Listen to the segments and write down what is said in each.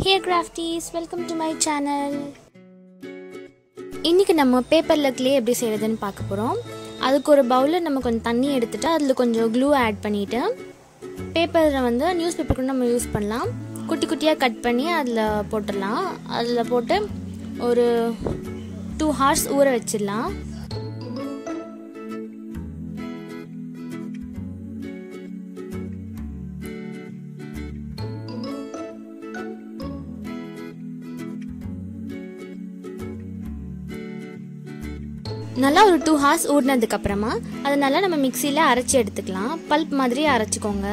here crafties welcome to my channel இன்றைக்கி நம்ம பேப்பரில் க்ளே எப்படி செய்கிறதுன்னு பார்க்க போகிறோம் அதுக்கு ஒரு பவுலில் நம்ம கொஞ்சம் தண்ணி எடுத்துட்டு அதில் கொஞ்சம் க்ளூ ஆட் பண்ணிவிட்டு பேப்பரில் வந்து நியூஸ் பேப்பர் கூட நம்ம யூஸ் பண்ணலாம் குட்டி குட்டியாக கட் பண்ணி அதில் போட்டுடலாம் அதில் போட்டு ஒரு டூ ஹார்ஸ் ஊற வச்சிடலாம் நல்லா ஒரு டூ ஹார்ஸ் ஊறினதுக்கு அப்புறமா அதை நல்லா நம்ம மிக்சியில் அரைச்சி எடுத்துக்கலாம் பல்ப் மாதிரி அரைச்சிக்கோங்க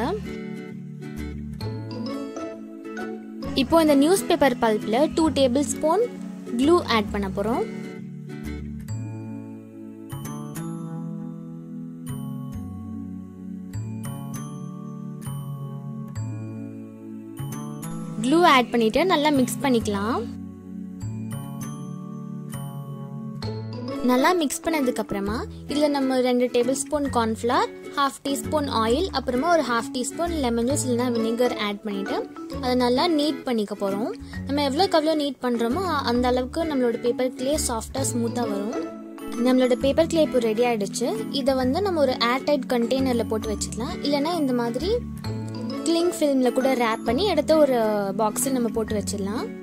இப்போ இந்த நியூஸ் பேப்பர் பல்ப்பில் two table spoon glue add பண்ண போகிறோம் க்ளூ ஆட் பண்ணிட்டு நல்லா மிக்ஸ் பண்ணிக்கலாம் நல்லா மிக்ஸ் பண்ணதுக்கு அப்புறமா இதில் நம்ம ரெண்டு table spoon cornflour half teaspoon oil அப்புறமா ஒரு ஹாஃப் டீஸ்பூன் லெமன் ஜூஸ் இல்லைனா வினிகர் ஆட் பண்ணிவிட்டு அதை நல்லா நீட் பண்ணிக்க போகிறோம் நம்ம எவ்வளோக்கு எவ்வளோ நீட் பண்ணுறோமோ அந்த அளவுக்கு நம்மளோட பேப்பர் கிளே சாஃப்டாக ஸ்மூத்தாக வரும் நம்மளோட பேப்பர் கிளே இப்போ ரெடி ஆகிடுச்சு இதை வந்து நம்ம ஒரு ஏர் டைட் கண்டெய்னரில் போட்டு வச்சுக்கலாம் இல்லைனா இந்த மாதிரி கிளிங் ஃபிலிமில் கூட ரேப் பண்ணி எடுத்து ஒரு பாக்ஸில் நம்ம போட்டு வச்சிடலாம்